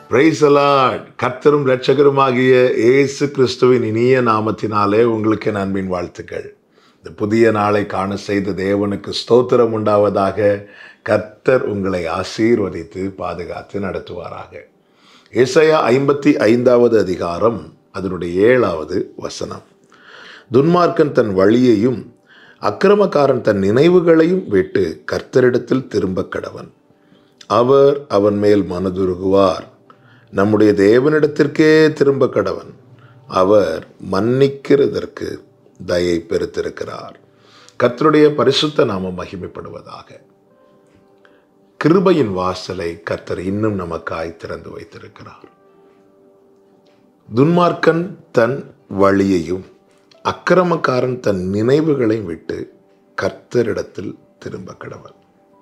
பிரைசலாட் கர்த்தரும் இரட்சகருமாகிய இயேசு கிறிஸ்துவின் இனிய நாமத்தினாலே உங்களுக்கு என் அன்பின் வாழ்த்துக்கள் இந்த புதிய நாளை காண செய்த தேவனுக்கு ஸ்தோத்திரம் உண்டாவதாக கர்த்தர் உங்களை ஆசீர்வதித்து பாதுகாத்து நடத்துவாராக ஏசாயா ஐம்பத்தி ஐந்தாவது அதிகாரம் அதனுடைய ஏழாவது வசனம் துன்மார்க்கன் தன் வழியையும் அக்கிரமக்காரன் தன் நினைவுகளையும் விட்டு கர்த்தரிடத்தில் திரும்ப கடவன் அவர் அவன் மேல் மனதுருகுவார் நம்முடைய தேவனிடத்திற்கே திரும்ப கடவன் அவர் மன்னிக்கிறதற்கு தயை பெருத்திருக்கிறார் கர்த்தருடைய பரிசுத்த நாமம் மகிமைப்படுவதாக கிருபையின் வாசலை கர்த்தர் இன்னும் நமக்காய் திறந்து வைத்திருக்கிறார் துன்மார்க்கன் தன் வழியையும் அக்கிரமக்காரன் தன் நினைவுகளையும் விட்டு கர்த்தரிடத்தில் திரும்ப கடவன்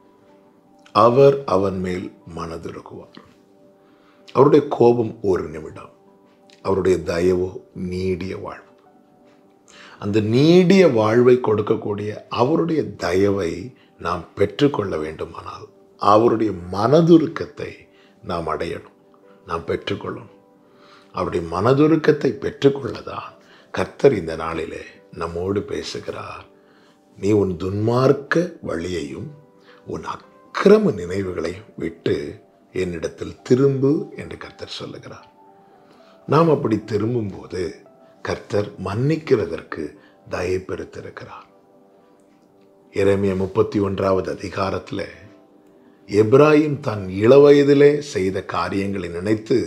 அவர் அவன் மேல் மனதுருகுவார் அவருடைய கோபம் ஒரு நிமிடம் அவருடைய தயவோ நீடிய வாழ்வு அந்த நீடிய வாழ்வை கொடுக்கக்கூடிய அவருடைய தயவை நாம் பெற்றுக்கொள்ள வேண்டுமானால் அவருடைய மனதுருக்கத்தை நாம் அடையணும் நாம் பெற்றுக்கொள்ளணும் அவருடைய மனதுருக்கத்தை பெற்றுக்கொள்ளதான் கர்த்தர் இந்த நாளிலே நம்மோடு பேசுகிறார் நீ உன் துன்மார்க்க வழியையும் உன் அக்கிரம நினைவுகளையும் விட்டு என்னிடத்தில் திரும்பு என்று கர்த்தர் சொல்லுகிறார் நாம் அப்படி திரும்பும்போது கர்த்தர் மன்னிக்கிறதற்கு தயை பெருத்திருக்கிறார் இறைமைய முப்பத்தி ஒன்றாவது அதிகாரத்தில் எப்ராஹிம் தன் இளவயதிலே செய்த காரியங்களை நினைத்து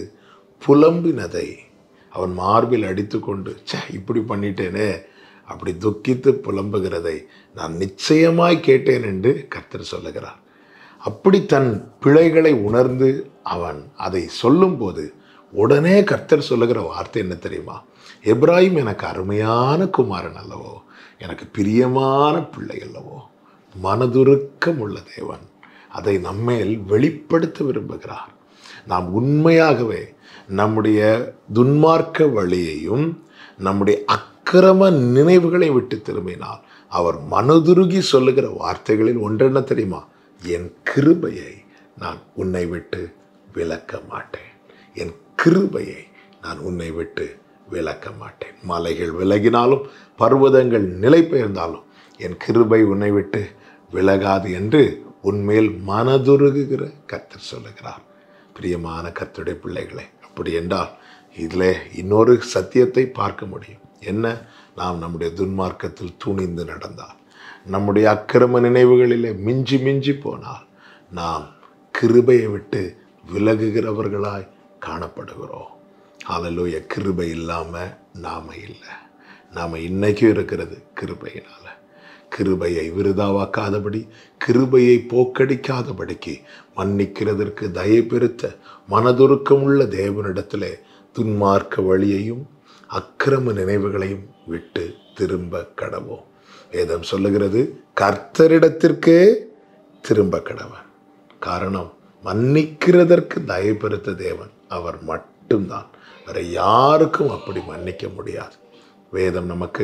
புலம்பினதை அவன் மார்பில் அடித்துக்கொண்டு சே இப்படி பண்ணிட்டேனே அப்படி துக்கித்து புலம்புகிறதை நான் நிச்சயமாய் கேட்டேன் என்று கர்த்தர் சொல்லுகிறார் அப்படி தன் பிழைகளை உணர்ந்து அவன் அதை சொல்லும்போது உடனே கர்த்தர் சொல்லுகிற வார்த்தை என்ன தெரியுமா எப்ராஹிம் எனக்கு அருமையான குமாரன் அல்லவோ எனக்கு பிரியமான பிள்ளை அல்லவோ மனதுருக்கம் உள்ள தேவன் அதை நம்மேல் வெளிப்படுத்த விரும்புகிறார் நாம் உண்மையாகவே நம்முடைய துன்மார்க்க வழியையும் நம்முடைய அக்கிரம நினைவுகளை விட்டு திரும்பினால் அவர் மனதுருகி சொல்லுகிற வார்த்தைகளில் ஒன்றென்ன தெரியுமா என் கிருபையை நான் உன்னை விட்டு விலக்க மாட்டேன் என் கிருபையை நான் உன்னை விட்டு விலக்க மாட்டேன் மலைகள் விலகினாலும் பர்வதங்கள் நிலை பெயர்ந்தாலும் என் கிருபை உன்னை விட்டு விலகாது என்று உன்மேல் மனதுருகுகிற கர்த்தர் சொல்லுகிறார் பிரியமான கர்த்தருடைய பிள்ளைகளை அப்படி என்றால் இதில் இன்னொரு சத்தியத்தை பார்க்க முடியும் என்ன நாம் நம்முடைய துன்மார்க்கத்தில் துணிந்து நடந்தால் நம்முடைய அக்கிரம நினைவுகளிலே மிஞ்சி மிஞ்சி போனால் நாம் கிருபையை விட்டு விலகுகிறவர்களாய் காணப்படுகிறோம் ஆலலூய கிருபை இல்லாமல் நாம் இல்லை நாம் இன்னைக்கும் இருக்கிறது கிருபையினால் கிருபையை விருதாவாக்காதபடி கிருபையை போக்கடிக்காதபடிக்கு மன்னிக்கிறதற்கு தயை பெருத்த மனதுருக்கமுள்ள தேவனிடத்திலே துன்மார்க்க வழியையும் அக்கிரம நினைவுகளையும் விட்டு திரும்ப கடவோம் வேதம் சொல்லுகிறது கர்த்தரிடத்திற்கே திரும்ப கடவன் காரணம் மன்னிக்கிறதற்கு தயை பெருத்த தேவன் அவர் மட்டும்தான் வேற யாருக்கும் அப்படி மன்னிக்க முடியாது வேதம் நமக்கு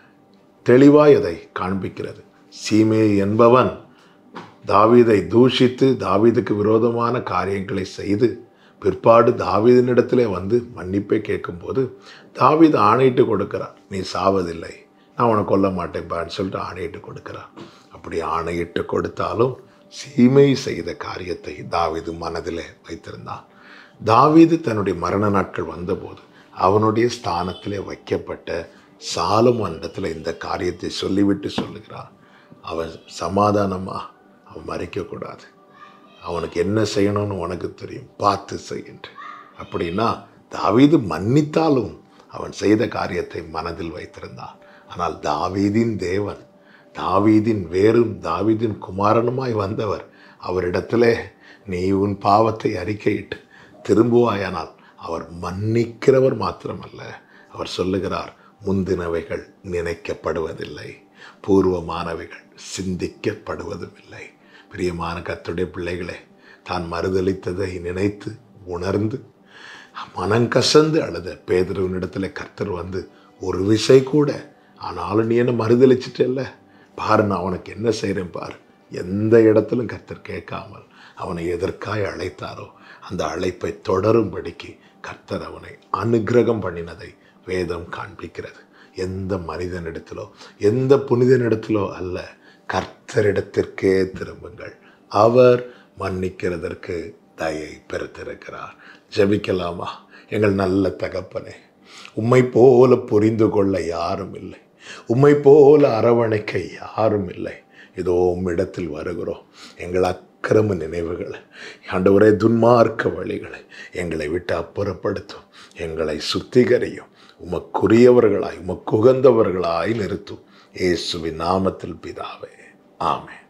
தெளிவாய் அதை காண்பிக்கிறது சீமே என்பவன் தாவீதை தூஷித்து தாவீதுக்கு விரோதமான காரியங்களை செய்து பிற்பாடு தாவீதினிடத்திலே வந்து மன்னிப்பை கேட்கும்போது தாவீது ஆணையிட்டு கொடுக்கிறார் நீ சாவதில்லை நான் உனக்கு கொல்ல மாட்டேன்பான்னு சொல்லிட்டு ஆணையிட்டு கொடுக்கிறார் அப்படி ஆணையிட்டு கொடுத்தாலும் சீமை செய்த காரியத்தை தாவீது மனதிலே வைத்திருந்தான் தாவீது தன்னுடைய மரண நாட்கள் வந்தபோது அவனுடைய ஸ்தானத்திலே வைக்கப்பட்ட சாலமண்டத்தில் இந்த காரியத்தை சொல்லிவிட்டு சொல்லுகிறான் அவன் சமாதானமாக அவன் மறைக்கக்கூடாது அவனுக்கு என்ன செய்யணும்னு உனக்கு தெரியும் பார்த்து செய்கின்ற அப்படின்னா தாவீது மன்னித்தாலும் அவன் செய்த காரியத்தை மனதில் வைத்திருந்தான் ஆனால் தாவீதின் தேவன் தாவீதின் வேறும் தாவீதின் குமாரனுமாய் வந்தவர் அவரிடத்திலே நீ உன் பாவத்தை அறிக்கையிட்டு திரும்புவாயானால் அவர் மன்னிக்கிறவர் மாத்திரமல்ல அவர் சொல்லுகிறார் முந்தினவைகள் நினைக்கப்படுவதில்லை பூர்வமானவைகள் சிந்திக்கப்படுவதும் இல்லை பிரியமான கத்துடைய பிள்ளைகளே தான் மறுதளித்ததை நினைத்து உணர்ந்து மனங்கசந்து அழுத பேதருவனிடத்தில் கர்த்தர் வந்து ஒரு விசை கூட ஆனாலும் நீ என்ன மறுதளிச்சிட்டல்ல பாரு நான் உனக்கு என்ன செய்கிறேன் பாரு எந்த இடத்திலும் கர்த்தர் கேட்காமல் அவனை எதற்காய் அழைத்தாரோ அந்த அழைப்பை தொடரும்படிக்கு கர்த்தர் அவனை அனுக்கிரகம் பண்ணினதை வேதம் காண்பிக்கிறது எந்த மனிதனிடத்திலோ எந்த புனிதனிடத்திலோ அல்ல கர்த்தரிடத்திற்கே திரும்புங்கள் அவர் மன்னிக்கிறதற்கு தயை பெருத்திருக்கிறார் ஜெபிக்கலாமா எங்கள் நல்ல தகப்பனே உம்மை போல புரிந்து கொள்ள யாரும் இல்லை உம்மை போல அரவணைக்க யாரும் இல்லை இதோ உம்மிடத்தில் வருகிறோம் எங்கள் அக்கிரம நினைவுகளை ஆண்டவரே துன்மார்க்க வழிகளை எங்களை விட்டு அப்புறப்படுத்தும் எங்களை சுத்திகரியும் உமக்குரியவர்களாய் உமக்குகந்தவர்களாய் நிறுத்தும் இயேசுவின் நாமத்தில் பிதாவே ஆமென்